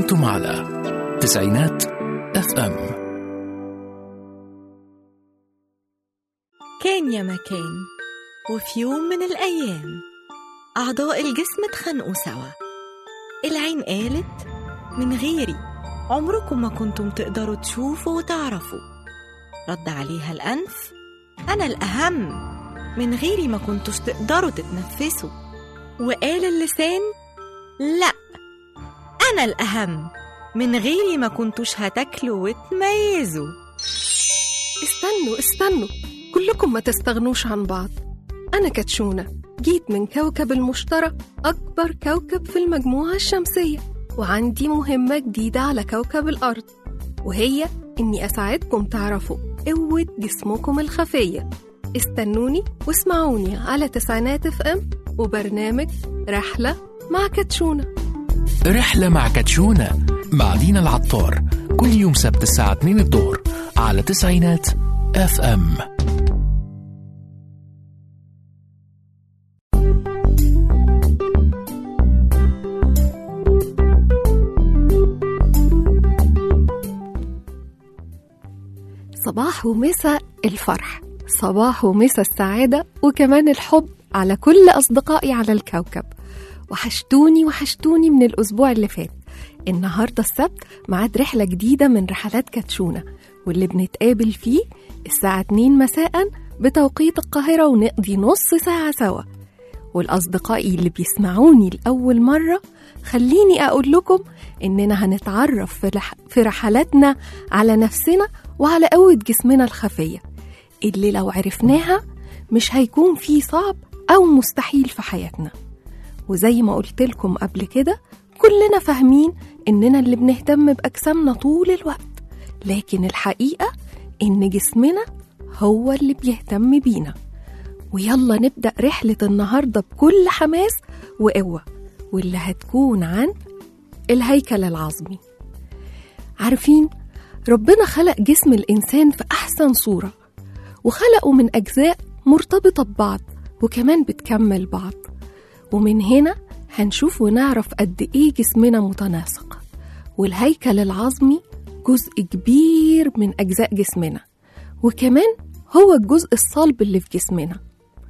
أنتم على تسعينات اف ام كان يا مكان وفي يوم من الأيام أعضاء الجسم اتخانقوا سوا العين قالت من غيري عمركم ما كنتم تقدروا تشوفوا وتعرفوا رد عليها الأنف أنا الأهم من غيري ما كنتوش تقدروا تتنفسوا وقال اللسان لأ أنا الأهم من غيري ما كنتوش هتاكلوا وتميزوا استنوا استنوا كلكم ما تستغنوش عن بعض أنا كاتشونا جيت من كوكب المشتري أكبر كوكب في المجموعة الشمسية وعندي مهمة جديدة على كوكب الأرض وهي إني أساعدكم تعرفوا قوة جسمكم الخفية استنوني واسمعوني على تسعينات اف ام وبرنامج رحلة مع كاتشونا رحلة مع كاتشونا مع دينا العطار كل يوم سبت الساعة 2 الظهر على تسعينات اف ام صباح ومساء الفرح صباح ومساء السعادة وكمان الحب على كل أصدقائي على الكوكب وحشتوني وحشتوني من الأسبوع اللي فات النهاردة السبت معاد رحلة جديدة من رحلات كاتشونا واللي بنتقابل فيه الساعة 2 مساء بتوقيت القاهرة ونقضي نص ساعة سوا والأصدقائي اللي بيسمعوني لأول مرة خليني أقول لكم إننا هنتعرف في, رح في رحلاتنا على نفسنا وعلى قوة جسمنا الخفية اللي لو عرفناها مش هيكون في صعب أو مستحيل في حياتنا وزي ما قلت لكم قبل كده كلنا فاهمين إننا اللي بنهتم بأجسامنا طول الوقت لكن الحقيقة إن جسمنا هو اللي بيهتم بينا ويلا نبدأ رحلة النهاردة بكل حماس وقوة واللي هتكون عن الهيكل العظمي عارفين ربنا خلق جسم الإنسان في أحسن صورة وخلقه من أجزاء مرتبطة ببعض وكمان بتكمل بعض ومن هنا هنشوف ونعرف قد إيه جسمنا متناسق والهيكل العظمي جزء كبير من أجزاء جسمنا وكمان هو الجزء الصلب اللي في جسمنا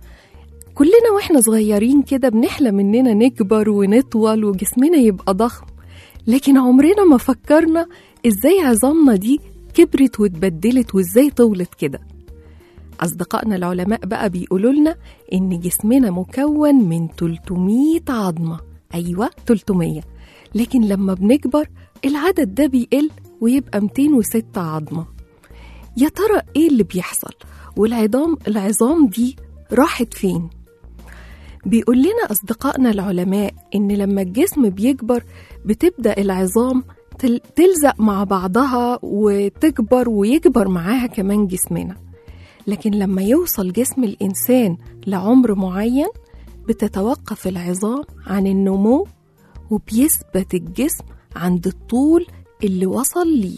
كلنا واحنا صغيرين كده بنحلم اننا نكبر ونطول وجسمنا يبقى ضخم لكن عمرنا ما فكرنا ازاي عظامنا دي كبرت واتبدلت وازاي طولت كده أصدقائنا العلماء بقى بيقولوا لنا إن جسمنا مكون من 300 عظمة أيوة 300 لكن لما بنكبر العدد ده بيقل ويبقى 206 عظمة يا ترى إيه اللي بيحصل والعظام العظام دي راحت فين بيقول لنا أصدقائنا العلماء إن لما الجسم بيكبر بتبدأ العظام تل- تلزق مع بعضها وتكبر ويكبر معاها كمان جسمنا لكن لما يوصل جسم الإنسان لعمر معين بتتوقف العظام عن النمو وبيثبت الجسم عند الطول اللي وصل ليه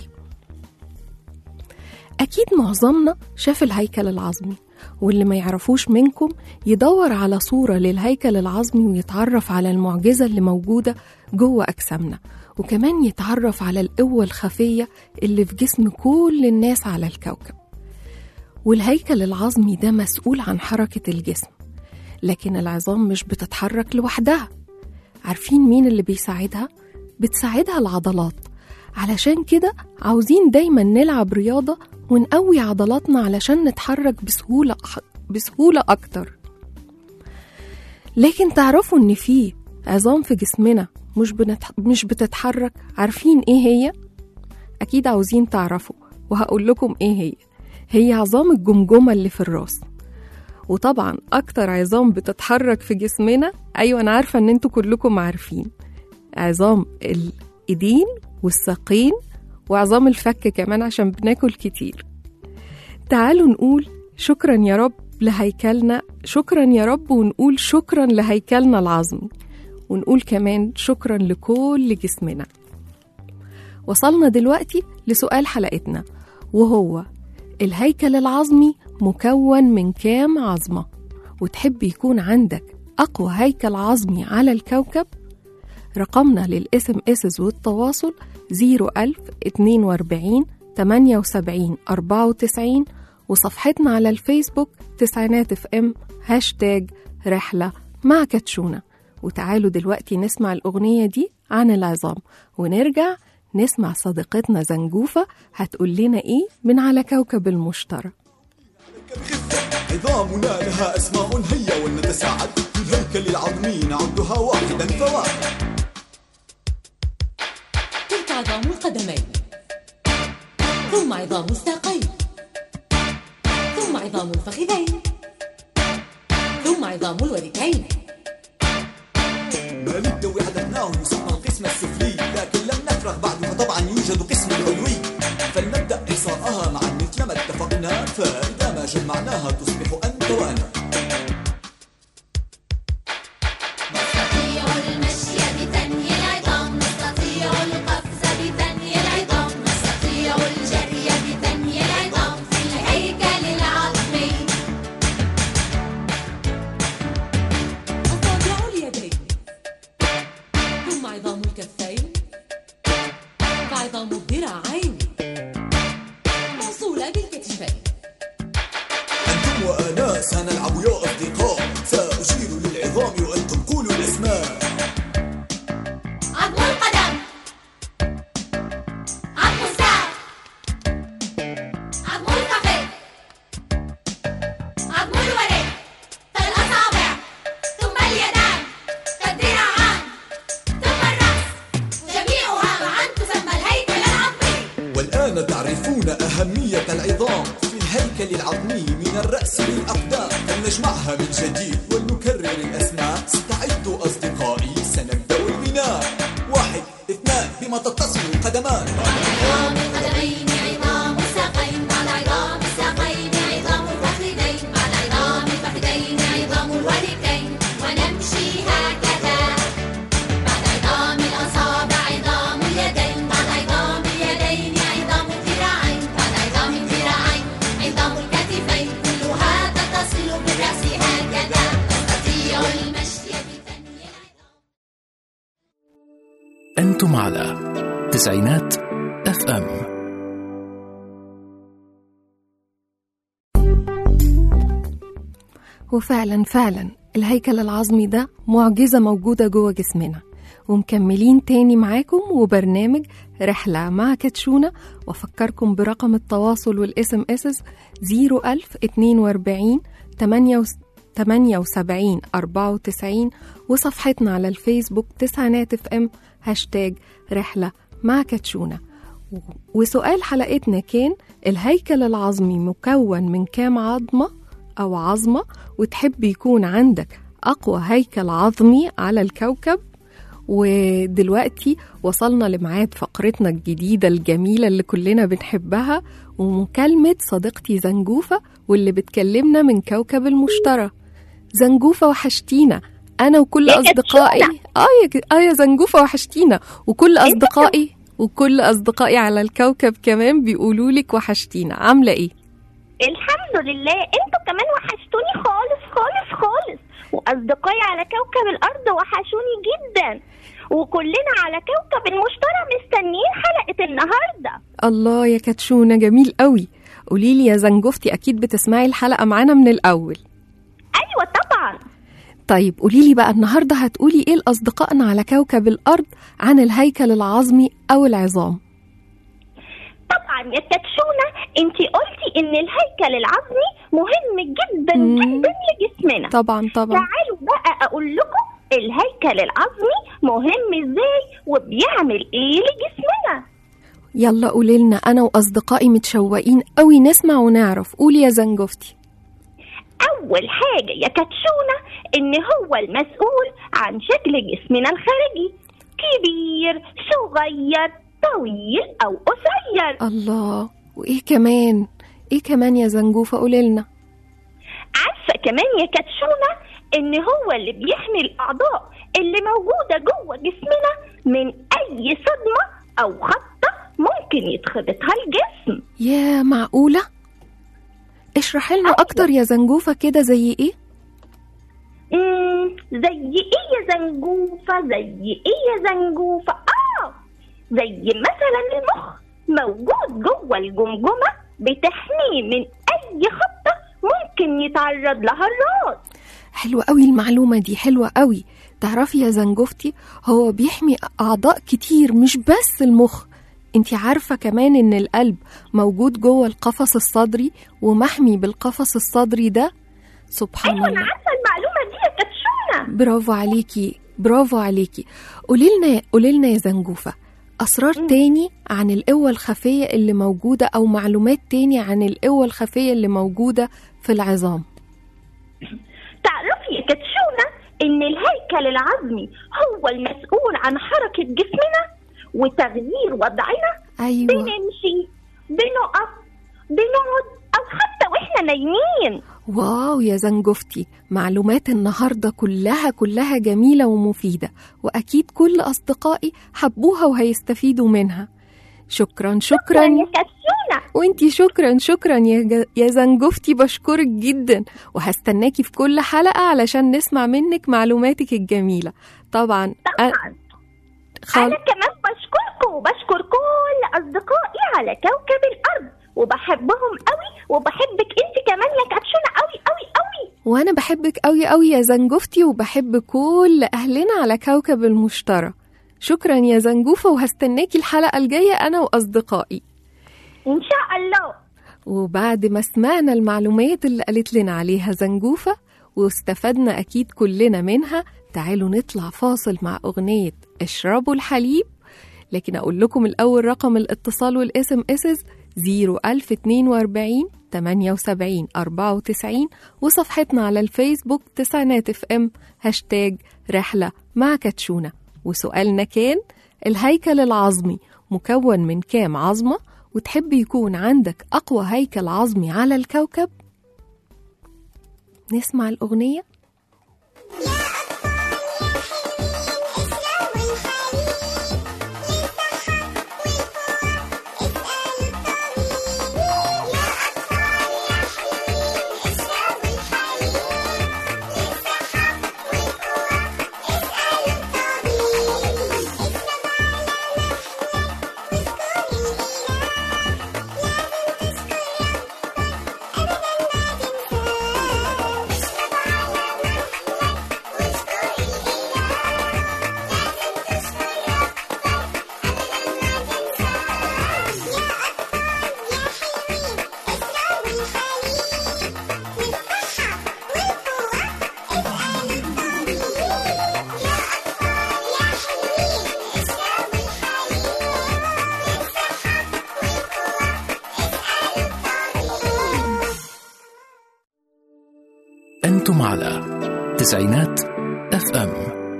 أكيد معظمنا شاف الهيكل العظمي واللي ما يعرفوش منكم يدور على صورة للهيكل العظمي ويتعرف على المعجزة اللي موجودة جوه أجسامنا وكمان يتعرف على القوة الخفية اللي في جسم كل الناس على الكوكب والهيكل العظمي ده مسؤول عن حركة الجسم لكن العظام مش بتتحرك لوحدها عارفين مين اللي بيساعدها؟ بتساعدها العضلات علشان كده عاوزين دايما نلعب رياضة ونقوي عضلاتنا علشان نتحرك بسهولة بسهولة أكتر لكن تعرفوا إن في عظام في جسمنا مش, بنتح... مش بتتحرك عارفين إيه هي؟ أكيد عاوزين تعرفوا وهقول لكم إيه هي هي عظام الجمجمة اللي في الراس وطبعا أكتر عظام بتتحرك في جسمنا أيوة أنا عارفة إن انتوا كلكم عارفين عظام الإيدين والساقين وعظام الفك كمان عشان بناكل كتير تعالوا نقول شكرا يا رب لهيكلنا شكرا يا رب ونقول شكرا لهيكلنا العظمي ونقول كمان شكرا لكل جسمنا وصلنا دلوقتي لسؤال حلقتنا وهو الهيكل العظمي مكون من كام عظمة وتحب يكون عندك أقوى هيكل عظمي على الكوكب رقمنا للاس ام اس والتواصل 01000 42 78 94 وصفحتنا على الفيسبوك تسعينات اف ام هاشتاج رحلة مع كاتشونا وتعالوا دلوقتي نسمع الأغنية دي عن العظام ونرجع نسمع صديقتنا زنجوفة هتقول لنا إيه من على كوكب المشتري عظامنا لها أسماء هيا ولنتساعد في الهيكل العظمي نعدها واحدا فواحد تلك عظام القدمين ثم عظام الساقين ثم عظام الفخذين ثم عظام الوركين ما للدو حدثناه يسمى القسم السفلي لكن لم نفرغ بعد فطبعا يوجد قسم علوي فلنبدأ إحصاءها معا مثل ما اتفقنا فإذا ما جمعناها تصبح أنت وأنا نستطيع المشي بثني العظام نستطيع القفز بثني العظام نستطيع الجري بثني العظام في الهيكل العظمي أصابع اليدين ثم عظام الكفين فعظام الذراعين موصولة بالكتفين أنتم وأنا سنلعب يا أصدقاء سأشير للعظام وأنتم قولوا الأسماء عظم القدم عظم الساق عظم الفخذ عظم الورك فالأصابع ثم اليدان فالذراعان ثم الرأس جميعها معا تسمى الهيكل العظمي والآن تعرفون أهمية العظام في الهيكل العظمي من الرأس للأقدام فلنجمعها من جديد ولنكرر الأسماء استعدوا أصدقائي سنبدأ البناء واحد اثنان بما تتصل القدمان عظام القدمين عظام الساقين بعد عظام الساقين عظام الفخذين بعد عظام الفخذين عظام الوركين ونمشي هكذا بعد عظام الأصابع عظام اليدين بعد عظام اليدين عظام الذراعين بعد عظام الذراعين عظام الكتفين كلها تتصل بالرأس هكذا نستطيع المشي بثني العظام أنتم على تسعينات اف ام وفعلا فعلا الهيكل العظمي ده معجزة موجودة جوه جسمنا ومكملين تاني معاكم وبرنامج رحلة مع كاتشونا وأفكركم برقم التواصل والاس ام اس 01042 78 94 وصفحتنا على الفيسبوك تسعينات اف ام هاشتاج رحلة مع كاتشونا وسؤال حلقتنا كان الهيكل العظمي مكون من كام عظمة أو عظمة وتحب يكون عندك أقوى هيكل عظمي على الكوكب ودلوقتي وصلنا لميعاد فقرتنا الجديدة الجميلة اللي كلنا بنحبها ومكالمة صديقتي زنجوفة واللي بتكلمنا من كوكب المشتري زنجوفة وحشتينا أنا وكل يا أصدقائي آه يا ك- آه يا زنجوفة وحشتينا وكل أصدقائي وكل أصدقائي على الكوكب كمان بيقولوا لك وحشتينا عاملة إيه؟ الحمد لله انتوا كمان وحشتوني خالص خالص خالص واصدقائي على كوكب الارض وحشوني جدا وكلنا على كوكب المشتري مستنيين حلقة النهاردة الله يا كاتشونا جميل قوي قولي لي يا زنجوفتي أكيد بتسمعي الحلقة معانا من الأول ايوه طبعا طيب قولي لي بقى النهارده هتقولي ايه لاصدقائنا على كوكب الارض عن الهيكل العظمي او العظام طبعا يا كاتشونة انتي قلتي ان الهيكل العظمي مهم جدا مم. جدا لجسمنا طبعا طبعا تعالوا بقى اقول لكم الهيكل العظمي مهم ازاي وبيعمل ايه لجسمنا يلا قولي لنا انا واصدقائي متشوقين قوي نسمع ونعرف قولي يا زنجوفتي أول حاجة يا كاتشونة إن هو المسؤول عن شكل جسمنا الخارجي كبير صغير طويل أو قصير الله وايه كمان ايه كمان يا زنجوفه قولي لنا عارفة كمان يا كاتشونة إن هو اللي بيحمي الأعضاء اللي موجودة جوه جسمنا من أي صدمة أو خبطة ممكن يتخبطها الجسم يا معقوله اشرحي لنا اكتر يا زنجوفه كده زي ايه مم، زي ايه يا زنجوفة زي ايه يا زنجوفة اه زي مثلا المخ موجود جوه الجمجمة بتحميه من اي خبطة ممكن يتعرض لها الراس حلوة قوي المعلومة دي حلوة قوي تعرفي يا زنجفتي هو بيحمي أعضاء كتير مش بس المخ انت عارفة كمان ان القلب موجود جوه القفص الصدري ومحمي بالقفص الصدري ده سبحان ايوه انا الله عارفة المعلومة دي يا كاتشونة برافو عليكي برافو عليكي قولي لنا قولي لنا يا زنجوفة أسرار تاني عن القوة الخفية اللي موجودة أو معلومات تاني عن القوة الخفية اللي موجودة في العظام تعرفي يا كاتشونة ان الهيكل العظمي هو المسؤول عن حركة جسمنا وتغيير وضعنا أيوة بنمشي بنقف بنقعد او حتى واحنا نايمين واو يا زنجفتي معلومات النهاردة كلها كلها جميلة ومفيدة وأكيد كل أصدقائي حبوها وهيستفيدوا منها شكرا شكرا يا كاتشونة وانتي شكرا شكرا يا, ج... يا زنجفتي بشكرك جدا وهستناكي في كل حلقة علشان نسمع منك معلوماتك الجميلة طبعا أ- طبعا خال... انا كمان بشكركم وبشكر كل اصدقائي على كوكب الارض وبحبهم قوي وبحبك انت كمان يا كاتشونة قوي قوي قوي وانا بحبك قوي قوي يا زنجفتي وبحب كل اهلنا على كوكب المشترى شكرا يا زنجوفة وهستناكي الحلقة الجاية انا واصدقائي ان شاء الله وبعد ما سمعنا المعلومات اللي قالت لنا عليها زنجوفة واستفدنا أكيد كلنا منها تعالوا نطلع فاصل مع أغنية اشربوا الحليب لكن أقول لكم الأول رقم الاتصال والاس ام اس 01042 78 94 وصفحتنا على الفيسبوك تسعينات اف ام هاشتاج رحلة مع كاتشونة وسؤالنا كان الهيكل العظمي مكون من كام عظمة وتحب يكون عندك أقوى هيكل عظمي على الكوكب نسمع الأغنية أنتم على تسعينات اف ام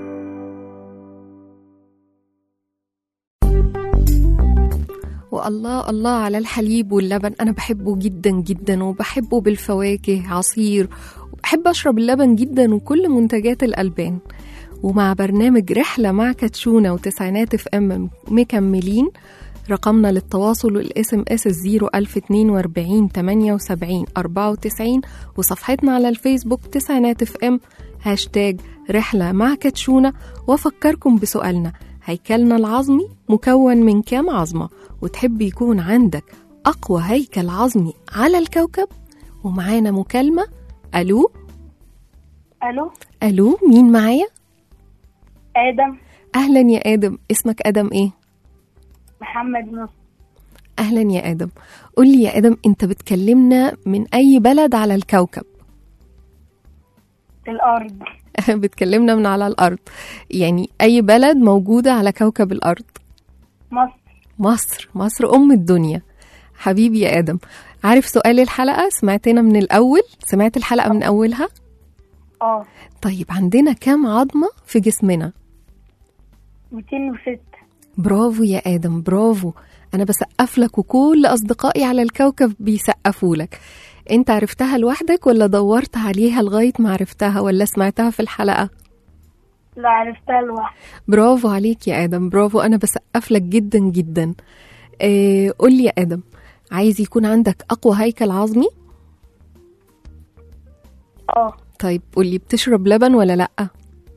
والله الله على الحليب واللبن أنا بحبه جدا جدا وبحبه بالفواكه عصير وبحب أشرب اللبن جدا وكل منتجات الألبان ومع برنامج رحلة مع كاتشونة وتسعينات اف ام مكملين رقمنا للتواصل والاس ام اس 01042 78 94 وصفحتنا على الفيسبوك تسعينات اف ام هاشتاج رحلة مع كاتشونة وافكركم بسؤالنا هيكلنا العظمي مكون من كام عظمة وتحب يكون عندك أقوى هيكل عظمي على الكوكب ومعانا مكالمة ألو الو ألو مين معايا؟ ادم أهلا يا آدم اسمك آدم إيه؟ محمد نصر أهلا يا آدم قولي يا آدم أنت بتكلمنا من أي بلد على الكوكب؟ الارض بتكلمنا من على الأرض يعني أي بلد موجودة على كوكب الأرض مصر مصر مصر أم الدنيا حبيبي يا آدم عارف سؤال الحلقة سمعتنا من الأول سمعت الحلقة من أولها اه طيب عندنا كام عظمة في جسمنا 206 برافو يا آدم برافو أنا بسقف لك وكل أصدقائي على الكوكب بيسقفوا لك أنت عرفتها لوحدك ولا دورت عليها لغاية ما عرفتها ولا سمعتها في الحلقة لا عرفتها لوحدي برافو عليك يا آدم برافو أنا بسقف لك جدا جدا آه قول لي يا آدم عايز يكون عندك أقوى هيكل عظمي اه طيب قول لي بتشرب لبن ولا لأ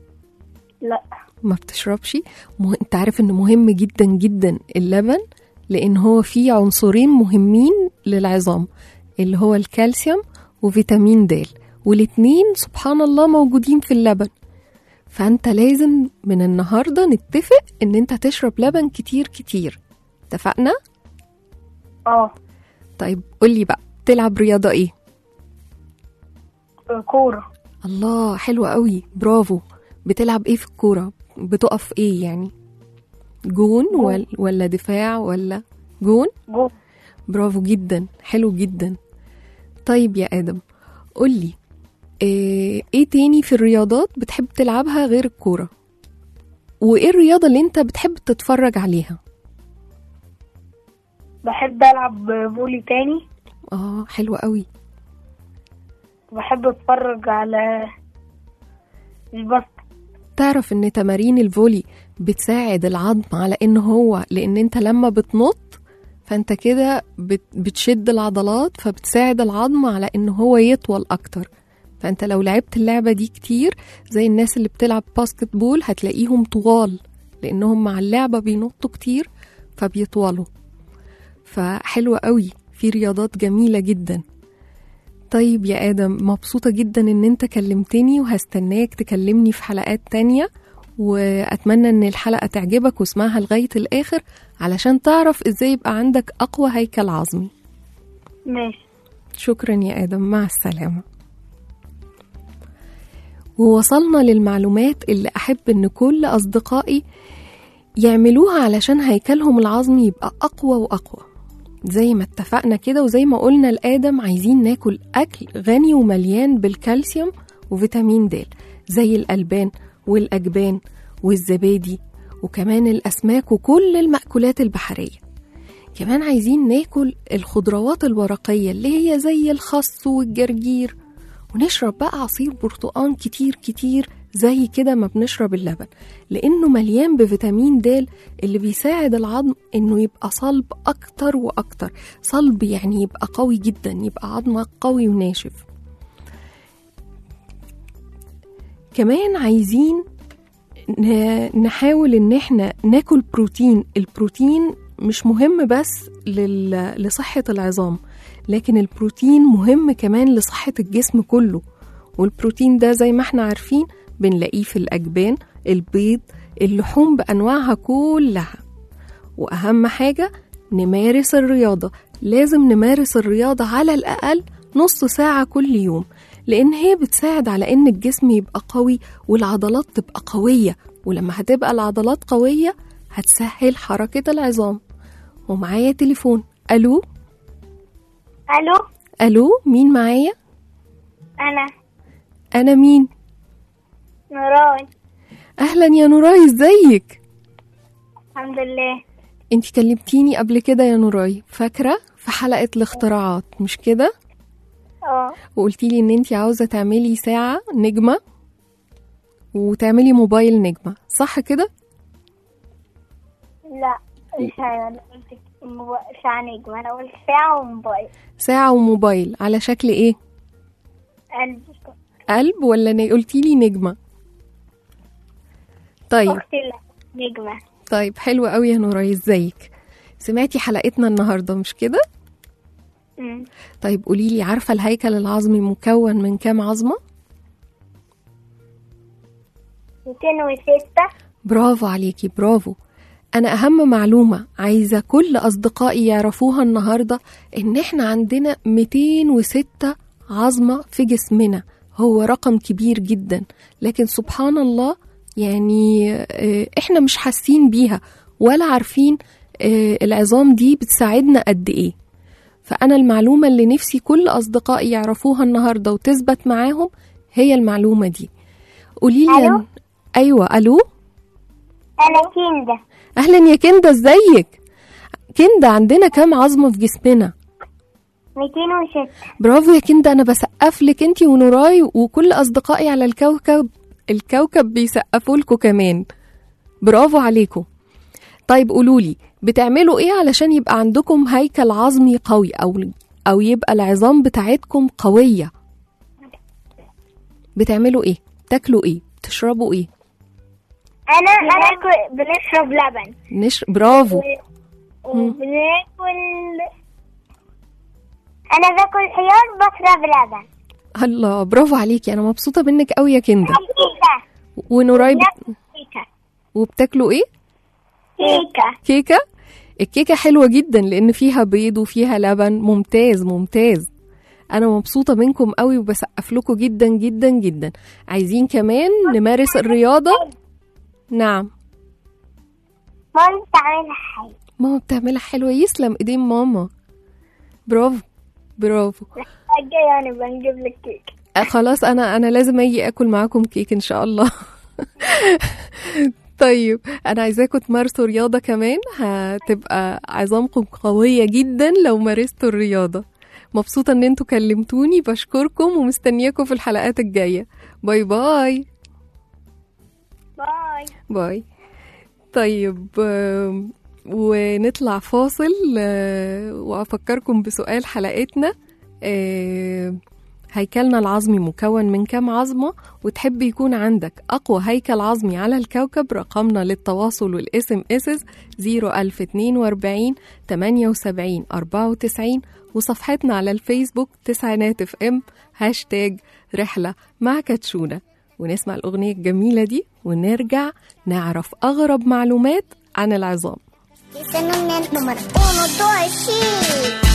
لا ما بتشربش مه... انت عارف ان مهم جدا جدا اللبن لان هو فيه عنصرين مهمين للعظام اللي هو الكالسيوم وفيتامين د والاتنين سبحان الله موجودين في اللبن فانت لازم من النهارده نتفق ان انت تشرب لبن كتير كتير اتفقنا اه طيب قولي بقى تلعب رياضه ايه كورة الله حلوة قوي برافو بتلعب ايه في الكورة بتقف ايه يعني جون ولا, ولا دفاع ولا جون جو برافو جدا حلو جدا طيب يا آدم قولي ايه, ايه تاني في الرياضات بتحب تلعبها غير الكورة وايه الرياضة اللي انت بتحب تتفرج عليها بحب ألعب فولي تاني اه حلوة قوي بحب أتفرج على الباسكت تعرف ان تمارين الفولي بتساعد العظم على ان هو لان انت لما بتنط فانت كده بت- بتشد العضلات فبتساعد العظم على ان هو يطول اكتر فانت لو لعبت اللعبة دي كتير زي الناس اللي بتلعب باسكت بول هتلاقيهم طوال لانهم مع اللعبة بينطوا كتير فبيطولوا فحلوة قوي في رياضات جميلة جدا طيب يا آدم مبسوطة جدا إن أنت كلمتني وهستناك تكلمني في حلقات تانية وأتمنى إن الحلقة تعجبك واسمعها لغاية الآخر علشان تعرف إزاي يبقى عندك أقوى هيكل عظمي ماشي شكرا يا آدم مع السلامة ووصلنا للمعلومات اللي أحب إن كل أصدقائي يعملوها علشان هيكلهم العظمي يبقى أقوى وأقوى زي ما اتفقنا كده وزي ما قلنا لآدم عايزين ناكل أكل غني ومليان بالكالسيوم وفيتامين د زي الألبان والأجبان والزبادي وكمان الأسماك وكل المأكولات البحرية كمان عايزين ناكل الخضروات الورقية اللي هي زي الخس والجرجير ونشرب بقى عصير برتقان كتير كتير زي كده ما بنشرب اللبن لأنه مليان بفيتامين د اللي بيساعد العظم إنه يبقى صلب أكتر وأكتر صلب يعني يبقى قوي جدا يبقى عظمك قوي وناشف كمان عايزين ن- نحاول ان احنا ناكل بروتين البروتين مش مهم بس لل... لصحة العظام لكن البروتين مهم كمان لصحة الجسم كله والبروتين ده زي ما احنا عارفين بنلاقيه في الأجبان البيض اللحوم بأنواعها كلها وأهم حاجة نمارس الرياضة لازم نمارس الرياضة على الأقل نص ساعة كل يوم لأن هي بتساعد على إن الجسم يبقى قوي والعضلات تبقى قوية ولما هتبقى العضلات قوية هتسهل حركة العظام ومعايا تليفون ألو الو ألو مين معايا؟ انا أنا مين؟ نوران أهلا يا نوراي ازيك؟ الحمد لله انت كلمتيني قبل كده يا نوراي فاكرة؟ في حلقة الاختراعات مش كده؟ اه وقلتي لي ان انت عاوزة تعملي ساعة نجمة وتعملي موبايل نجمة صح كده؟ لا مش انا قلت الموبايل ساعة نجمة انا قلت ساعة وموبايل ساعة وموبايل على شكل ايه؟ قلب قلب ولا ن... قلتي لي نجمة طيب اختي لا نجمة طيب حلو قوي يا نوراي ازيك سمعتي حلقتنا النهاردة مش كده؟ أمم. طيب قولي لي عارفة الهيكل العظمي مكون من كام عظمة؟ 206 برافو عليكي برافو أنا أهم معلومة عايزة كل أصدقائي يعرفوها النهاردة إن إحنا عندنا 206 عظمة في جسمنا هو رقم كبير جدا لكن سبحان الله يعني آه، إحنا مش حاسين بيها ولا عارفين آه، العظام دي بتساعدنا قد إيه فأنا المعلومة اللي نفسي كل أصدقائي يعرفوها النهاردة وتثبت معاهم هي المعلومة دي قولي لي ألو؟ أيوة ألو انا كندا اهلا يا كندا ازيك كندا عندنا كام عظمه في جسمنا 206 برافو يا كندا انا بسقف لك انتي ونوراي وكل اصدقائي على الكوكب الكوكب بيسقفوا لكم كمان برافو عليكم طيب قولوا لي بتعملوا ايه علشان يبقى عندكم هيكل عظمي قوي او او يبقى العظام بتاعتكم قويه بتعملوا ايه تاكلوا ايه تشربوا ايه انا انا بنشرب لبن نش... برافو وبناكل انا باكل خيار بشرب لبن الله برافو عليكي انا مبسوطه منك قوي يا كندا كيكه ونوراي بت... كيكه وبتاكلوا ايه كيكه كيكه الكيكه حلوه جدا لان فيها بيض وفيها لبن ممتاز ممتاز انا مبسوطه منكم قوي وبسقف لكم جدا جدا جدا عايزين كمان نمارس الرياضه نعم ماما بتعملها حلو ماما بتعملها حلوه يسلم ايدين ماما برافو برافو الجاي يعني بنجيب لك كيكه آه، خلاص انا انا لازم اجي اكل معاكم كيك ان شاء الله طيب انا عايزاكم تمارسوا رياضه كمان هتبقى عظامكم قويه جدا لو مارستوا الرياضه مبسوطه ان انتوا كلمتوني بشكركم ومستنياكم في الحلقات الجايه باي باي باي باي طيب آم، ونطلع فاصل آه، وافكركم بسؤال حلقتنا آه، هيكلنا العظمي مكون من كام عظمة وتحب يكون عندك أقوى هيكل عظمي على الكوكب رقمنا للتواصل والاس ام اس 01042 78 94 وصفحتنا على الفيسبوك تسعينات اف ام هاشتاج رحلة مع كاتشونا ونسمع الأغنية الجميلة دي ونرجع نعرف أغرب معلومات عن العظام Estacionamento número 1, 2, X.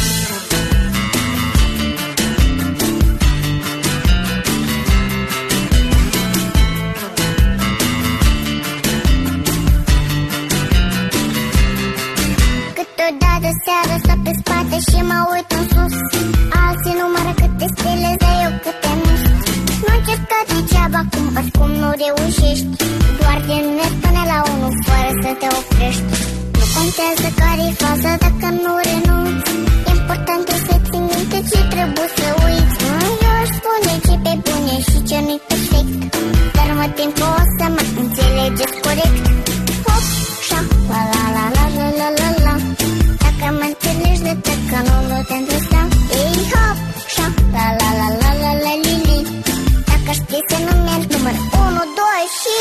Câteodată seara stau pe spate și mă uit în sus Alții numără câte stele, dar eu câte mus Nu încerca degeaba cum oricum nu reușești Doar din net până la unul fără să te oprești Nu contează care-i faza dacă nu renunți Important e să ții minte ce trebuie să uiți Eu aș spune ce pe bune și ce nu-i perfect Dar mă tem că o să mă înțelegeți corect Hop, șa, la la la la la la la la Dacă mă înțelegi de că nu nu te îndrăstea Ei, hop, șa, la la la la la la li li Dacă știi să nu merg număr 1, 2 și...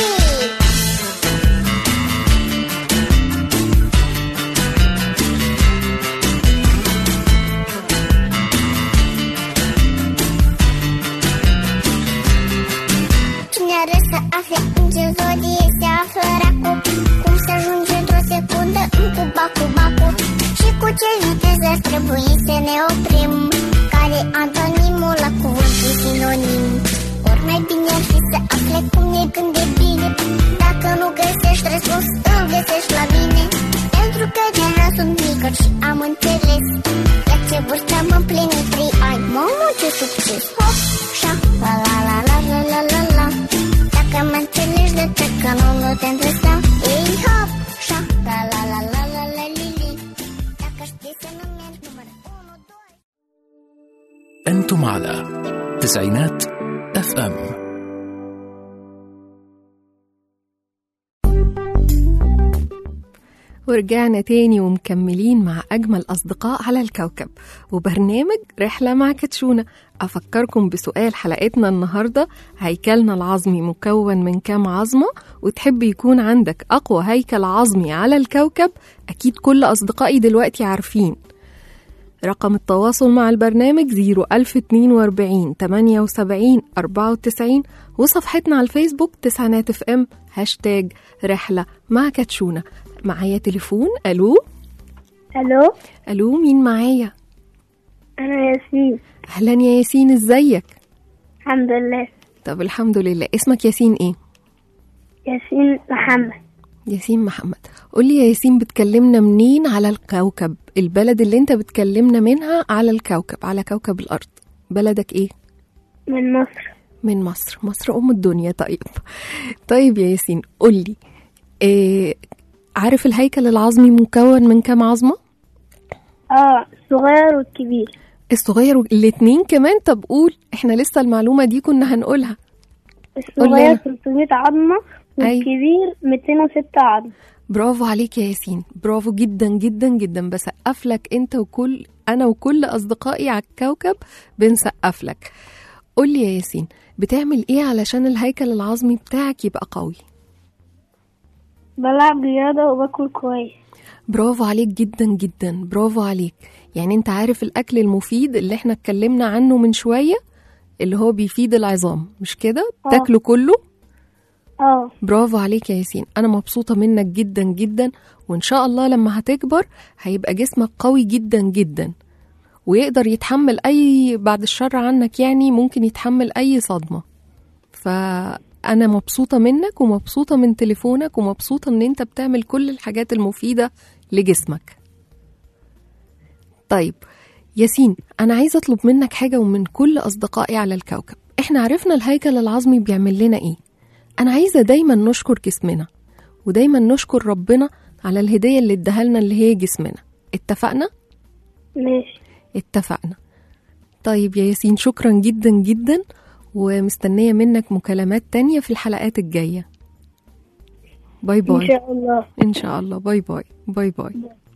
Cine are să afle în ce zodie se află racul Cum să ajunge într-o secundă în cubacu bacu Și cu ce viteză ar trebui să ne oprim Care antonimul la cuvântul sinonim Ori mai bine ar fi să afle cum ne gânde bine Dacă nu găsești răspuns, îl găsești la mine Pentru că deja sunt mică și am înțeles La ce vârstă am împlinit trei ani Mamă, ce succes! Hop, șa, la la la la la la la la Dacă mă înțelegi de tot că nu, nu te îndrăstea Ei, hop, șa, la la la la la la li li Dacă știi să nu mergi numărul 1, 2 أنتم على تسعينات اف ام ورجعنا تاني ومكملين مع أجمل أصدقاء على الكوكب وبرنامج رحلة مع كاتشونا أفكركم بسؤال حلقتنا النهاردة هيكلنا العظمي مكون من كام عظمة وتحب يكون عندك أقوى هيكل عظمي على الكوكب أكيد كل أصدقائي دلوقتي عارفين رقم التواصل مع البرنامج 01042 78 94 وصفحتنا على الفيسبوك تسعينات اف ام هاشتاج رحلة مع كاتشونا معايا تليفون الو الو الو مين معايا انا ياسمين اهلا يا ياسين ازيك الحمد لله طب الحمد لله اسمك ياسين ايه ياسين محمد ياسين محمد قولي يا ياسين بتكلمنا منين على الكوكب البلد اللي انت بتكلمنا منها على الكوكب على كوكب الارض بلدك ايه من مصر من مصر مصر ام الدنيا طيب طيب يا ياسين قولي إيه عارف الهيكل العظمي مكون من كام عظمه اه الصغير والكبير الصغير وال- الاتنين كمان طب قول احنا لسه المعلومه دي كنا هنقولها قول لنا. الصغير 300 عظمة أي. والكبير 206 عظمة برافو عليك يا ياسين برافو جدا جدا جدا بسقف لك انت وكل انا وكل اصدقائي على الكوكب بنسقف لك قول لي يا ياسين بتعمل ايه علشان الهيكل العظمي بتاعك يبقى قوي بلعب رياضة وباكل كويس برافو عليك جدا جدا برافو عليك يعني انت عارف الاكل المفيد اللي احنا اتكلمنا عنه من شويه اللي هو بيفيد العظام مش كده آه. تاكله كله اه برافو عليك يا ياسين انا مبسوطه منك جدا جدا وان شاء الله لما هتكبر هيبقى جسمك قوي جدا جدا ويقدر يتحمل اي بعد الشر عنك يعني ممكن يتحمل اي صدمه فانا مبسوطه منك ومبسوطه من تليفونك ومبسوطه ان انت بتعمل كل الحاجات المفيده لجسمك طيب ياسين انا عايزه اطلب منك حاجه ومن كل اصدقائي على الكوكب احنا عرفنا الهيكل العظمي بيعمل لنا ايه انا عايزه دايما نشكر جسمنا ودايما نشكر ربنا على الهديه اللي اداها لنا اللي هي جسمنا اتفقنا ماشي اتفقنا طيب يا ياسين شكرا جدا جدا ومستنيه منك مكالمات تانية في الحلقات الجايه باي إن باي شاء الله ان شاء الله باي باي باي باي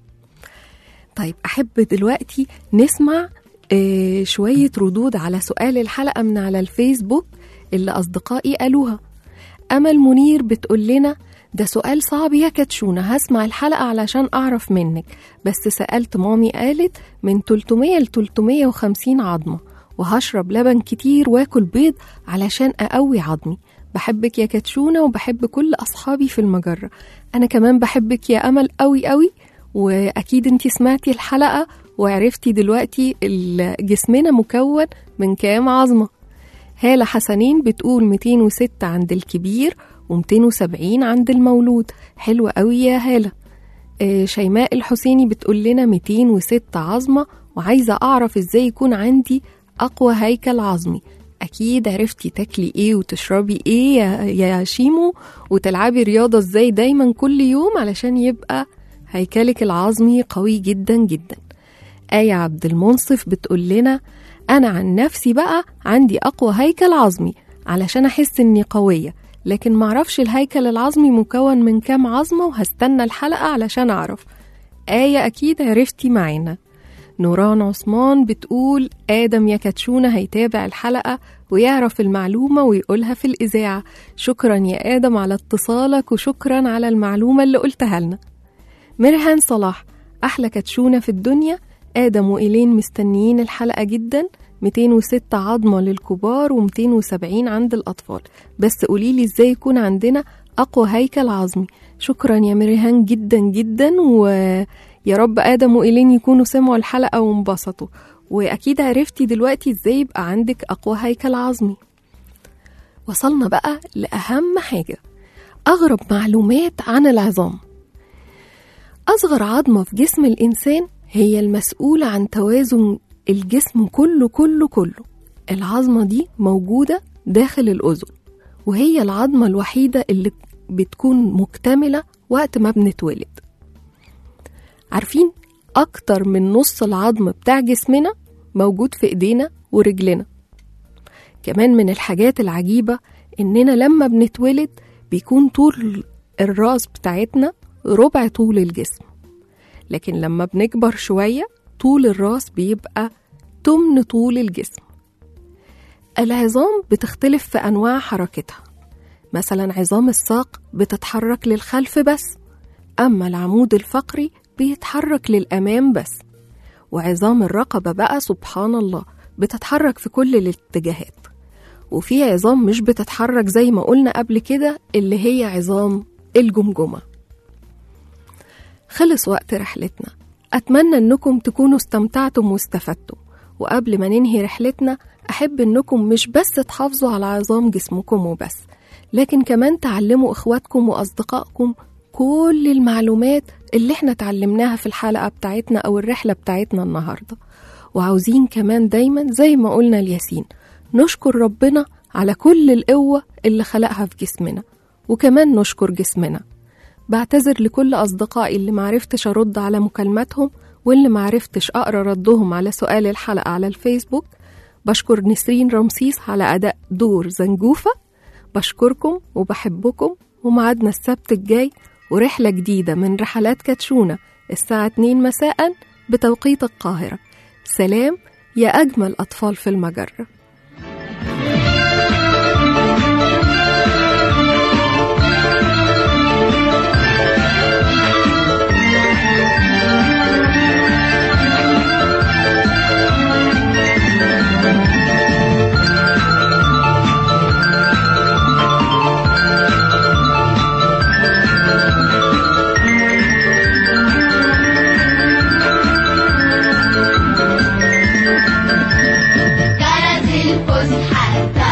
طيب احب دلوقتي نسمع آه، شويه ردود على سؤال الحلقه من على الفيسبوك اللي اصدقائي قالوها امل منير بتقول لنا ده سؤال صعب يا كاتشونا هسمع الحلقه علشان اعرف منك بس سالت مامي قالت من 300 ل 350 عظمه وهشرب لبن كتير واكل بيض علشان اقوي عظمي بحبك يا كاتشونا وبحب كل اصحابي في المجره انا كمان بحبك يا امل قوي قوي واكيد انتي سمعتي الحلقه وعرفتي دلوقتي ال- جسمنا مكون من كام عظمه هالة حسنين بتقول 206 عند الكبير و270 عند المولود حلوة قوي يا هالة آه، شيماء الحسيني بتقول لنا 206 عظمة وعايزة أعرف إزاي يكون عندي أقوى هيكل عظمي أكيد عرفتي تاكلي إيه وتشربي إيه يا, يا شيمو وتلعبي رياضة إزاي دايما كل يوم علشان يبقى هيكلك العظمي قوي جدا جدا آية عبد المنصف بتقول لنا أنا عن نفسي بقى عندي أقوى هيكل عظمي علشان أحس إني قوية لكن معرفش الهيكل العظمي مكون من كام عظمة وهستنى الحلقة علشان أعرف آية أكيد عرفتي معانا نوران عثمان بتقول آدم يا كاتشونا هيتابع الحلقة ويعرف المعلومة ويقولها في الإذاعة شكرا يا آدم على اتصالك وشكرا على المعلومة اللي قلتها لنا مرهان صلاح أحلى كاتشونة في الدنيا آدم وإيلين مستنيين الحلقة جدا 206 عظمة للكبار و270 عند الأطفال بس قوليلي إزاي يكون عندنا أقوى هيكل عظمي شكرا يا مريهان جدا جدا ويا رب آدم وإيلين يكونوا سمعوا الحلقة وانبسطوا وأكيد عرفتي دلوقتي إزاي يبقى عندك أقوى هيكل عظمي وصلنا بقى لأهم حاجة أغرب معلومات عن العظام أصغر عظمة في جسم الإنسان هي المسؤولة عن توازن الجسم كله كله كله العظمة دي موجودة داخل الأذن وهي العظمة الوحيدة اللي بتكون مكتملة وقت ما بنتولد عارفين أكتر من نص العظم بتاع جسمنا موجود في إيدينا ورجلنا كمان من الحاجات العجيبة إننا لما بنتولد بيكون طول الراس بتاعتنا ربع طول الجسم لكن لما بنكبر شوية طول الراس بيبقى تمن طول الجسم العظام بتختلف في أنواع حركتها مثلا عظام الساق بتتحرك للخلف بس أما العمود الفقري بيتحرك للأمام بس وعظام الرقبة بقى سبحان الله بتتحرك في كل الاتجاهات وفي عظام مش بتتحرك زي ما قلنا قبل كده اللي هي عظام الجمجمه خلص وقت رحلتنا أتمنى أنكم تكونوا استمتعتم واستفدتم وقبل ما ننهي رحلتنا أحب أنكم مش بس تحافظوا على عظام جسمكم وبس لكن كمان تعلموا إخواتكم وأصدقائكم كل المعلومات اللي احنا اتعلمناها في الحلقة بتاعتنا أو الرحلة بتاعتنا النهاردة وعاوزين كمان دايما زي ما قلنا الياسين نشكر ربنا على كل القوة اللي خلقها في جسمنا وكمان نشكر جسمنا بعتذر لكل أصدقائي اللي معرفتش أرد على مكالماتهم واللي معرفتش أقرأ ردهم على سؤال الحلقة على الفيسبوك بشكر نسرين رمسيس على أداء دور زنجوفة بشكركم وبحبكم ومعادنا السبت الجاي ورحلة جديدة من رحلات كاتشونا الساعة 2 مساء بتوقيت القاهرة سلام يا أجمل أطفال في المجرة فسحة